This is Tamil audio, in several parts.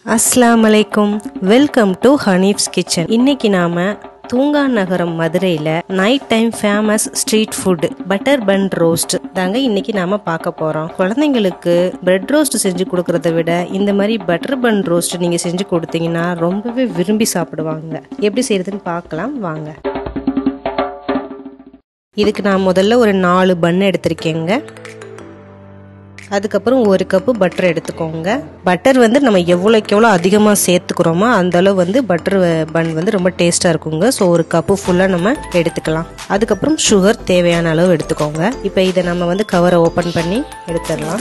அஸ்ஸலாமு அலைக்கும் வெல்கம் டு ஹனீஃப்ஸ் கிச்சன் இன்னைக்கு நாம தூங்கா நகரம் மதுரையில் night time famous street food butter bun roast தாங்க இன்னைக்கு நாம பார்க்க போறோம் குழந்தைங்களுக்கு பிரெட் ரோஸ்ட் செஞ்சு கொடுக்கறத விட இந்த மாதிரி பட்டர் பன் ரோஸ்ட் நீங்க செஞ்சு கொடுத்தீங்கன்னா ரொம்பவே விரும்பி சாப்பிடுவாங்க எப்படி செய்யறதுன்னு பார்க்கலாம் வாங்க இதுக்கு நான் முதல்ல ஒரு நாலு பன் எடுத்திருக்கேங்க அதுக்கப்புறம் ஒரு கப்பு பட்டர் எடுத்துக்கோங்க பட்டர் வந்து நம்ம எவ்வளோக்கு எவ்வளோ அதிகமாக சேர்த்துக்கிறோமோ அந்த அளவு வந்து பட்டர் பன் வந்து ரொம்ப டேஸ்ட்டாக இருக்குங்க ஸோ ஒரு கப்பு ஃபுல்லாக நம்ம எடுத்துக்கலாம் அதுக்கப்புறம் சுகர் தேவையான அளவு எடுத்துக்கோங்க இப்போ இதை நம்ம வந்து கவரை ஓப்பன் பண்ணி எடுத்துடலாம்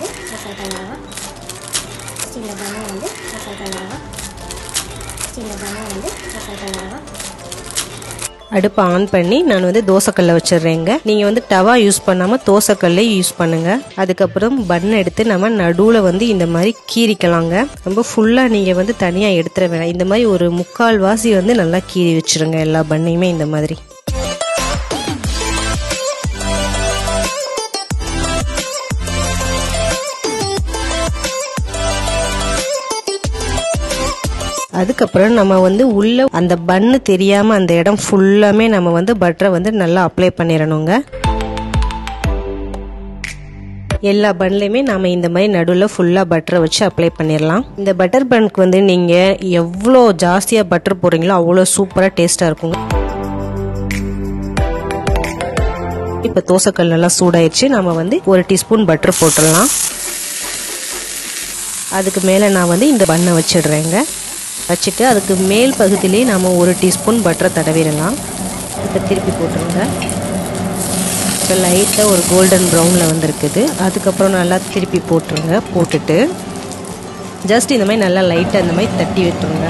ஸ்டீலில் பனம் வந்து மசாலா தயாராக ஸ்டீலில் பனம் வந்து மசாலா தயாராக அடுப்பை ஆன் பண்ணி நான் வந்து தோசைக்கல்லை வச்சிடுறேங்க நீங்கள் வந்து டவா யூஸ் பண்ணாமல் தோசைக்கல்லே யூஸ் பண்ணுங்க அதுக்கப்புறம் பன் எடுத்து நம்ம நடுவில் வந்து இந்த மாதிரி கீறிக்கலாங்க ரொம்ப ஃபுல்லாக நீங்கள் வந்து தனியாக எடுத்துட வேணாம் இந்த மாதிரி ஒரு முக்கால் வாசி வந்து நல்லா கீறி வச்சிருங்க எல்லா பண்ணையுமே இந்த மாதிரி அதுக்கப்புறம் நம்ம வந்து உள்ள அந்த பன்னு தெரியாம அந்த இடம் ஃபுல்லாமே நம்ம வந்து பட்டரை வந்து நல்லா அப்ளை பண்ணிடணுங்க எல்லா பன்லையுமே நாம இந்த மாதிரி நடுவில் ஃபுல்லாக பட்டரை வச்சு அப்ளை பண்ணிடலாம் இந்த பட்டர் பன்க்கு வந்து நீங்கள் எவ்வளோ ஜாஸ்தியாக பட்டர் போடுறீங்களோ அவ்வளோ சூப்பராக டேஸ்ட்டாக இருக்குங்க இப்போ தோசைக்கல் நல்லா சூடாயிடுச்சு நம்ம வந்து ஒரு டீஸ்பூன் பட்டர் போட்டுடலாம் அதுக்கு மேலே நான் வந்து இந்த பண்ணை வச்சிடுறேங்க வச்சுட்டு அதுக்கு மேல் பகுதியிலே நாம் ஒரு டீஸ்பூன் பட்டரை தடவிடலாம் இப்போ திருப்பி போட்டுருங்க இப்போ லைட்டாக ஒரு கோல்டன் ப்ரௌனில் வந்திருக்குது அதுக்கப்புறம் நல்லா திருப்பி போட்டுருங்க போட்டுட்டு ஜஸ்ட் இந்த மாதிரி நல்லா லைட்டாக இந்த மாதிரி தட்டி விட்டுருங்க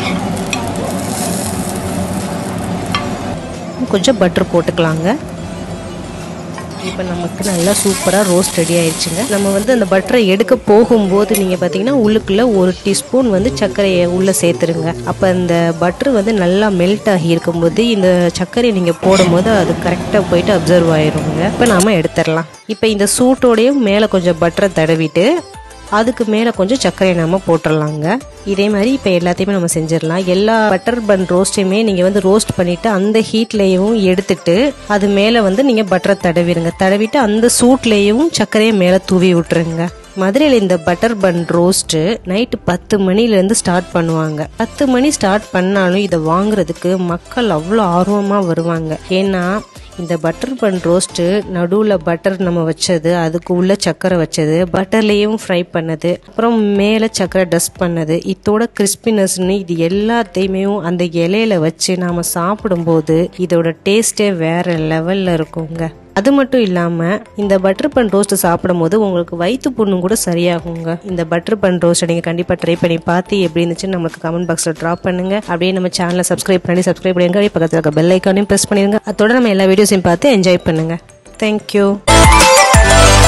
கொஞ்சம் பட்டர் போட்டுக்கலாங்க இப்போ நமக்கு நல்லா சூப்பராக ரோஸ்ட் ரெடி ஆயிடுச்சுங்க நம்ம வந்து அந்த பட்டரை எடுக்க போகும்போது நீங்கள் பார்த்தீங்கன்னா உள்ளுக்குள்ளே ஒரு டீஸ்பூன் வந்து சர்க்கரையை உள்ளே சேர்த்துருங்க அப்போ அந்த பட்டர் வந்து நல்லா மெல்ட் ஆகி இருக்கும்போது இந்த சர்க்கரையை நீங்கள் போடும்போது அது கரெக்டாக போயிட்டு அப்சர்வ் ஆயிருங்க இப்போ நாம் எடுத்துடலாம் இப்போ இந்த சூட்டோடையும் மேலே கொஞ்சம் பட்டரை தடவிட்டு அதுக்கு மேலே கொஞ்சம் சர்க்கரையை நம்ம போட்டுடலாங்க இதே மாதிரி இப்போ எல்லாத்தையுமே நம்ம செஞ்சிடலாம் எல்லா பட்டர் பன் ரோஸ்ட்டையுமே நீங்கள் வந்து ரோஸ்ட் பண்ணிவிட்டு அந்த ஹீட்லேயும் எடுத்துட்டு அது மேலே வந்து நீங்கள் பட்டரை தடவிடுங்க தடவிட்டு அந்த சூட்லேயும் சர்க்கரையை மேலே தூவி விட்டுருங்க மதுரையில் இந்த பட்டர் பன் ரோஸ்ட்டு நைட்டு பத்து மணிலேருந்து ஸ்டார்ட் பண்ணுவாங்க பத்து மணி ஸ்டார்ட் பண்ணாலும் இதை வாங்குறதுக்கு மக்கள் அவ்வளோ ஆர்வமாக வருவாங்க ஏன்னா இந்த பட்டர் பன் ரோஸ்ட்டு நடுவில் பட்டர் நம்ம வச்சது அதுக்கு உள்ள சக்கரை வச்சது பட்டர்லேயும் ஃப்ரை பண்ணது அப்புறம் மேலே சக்கரை டஸ்ட் பண்ணது இதோட கிறிஸ்பினஸ்னு இது எல்லாத்தையுமே அந்த இலையில வச்சு நாம் சாப்பிடும்போது இதோட டேஸ்ட்டே வேற லெவலில் இருக்குங்க அது மட்டும் இல்லாமல் இந்த பட்டர் பன் ரோஸ்ட் சாப்பிடும் போது உங்களுக்கு வயிற்று புண்ணும் கூட சரியாகுங்க இந்த பட்டர் பன் ரோஸ்ட்டை நீங்கள் கண்டிப்பாக ட்ரை பண்ணி பார்த்து எப்படி இருந்துச்சுன்னு நமக்கு கமெண்ட் பாக்ஸில் ட்ராப் பண்ணுங்க அப்படியே நம்ம சேனலை சப்ஸ்கிரைப் பண்ணி சப்ஸ்கிரைப் பண்ணிருங்க அப்படியே பக்கத்தில் இருக்க பெல் ஐக்கானையும் ப்ரெஸ் பண்ணிருங்க அதோட நம்ம எல்லா வீடியோஸையும் பார்த்து என்ஜாய் பண்ணுங்க தேங்க்யூ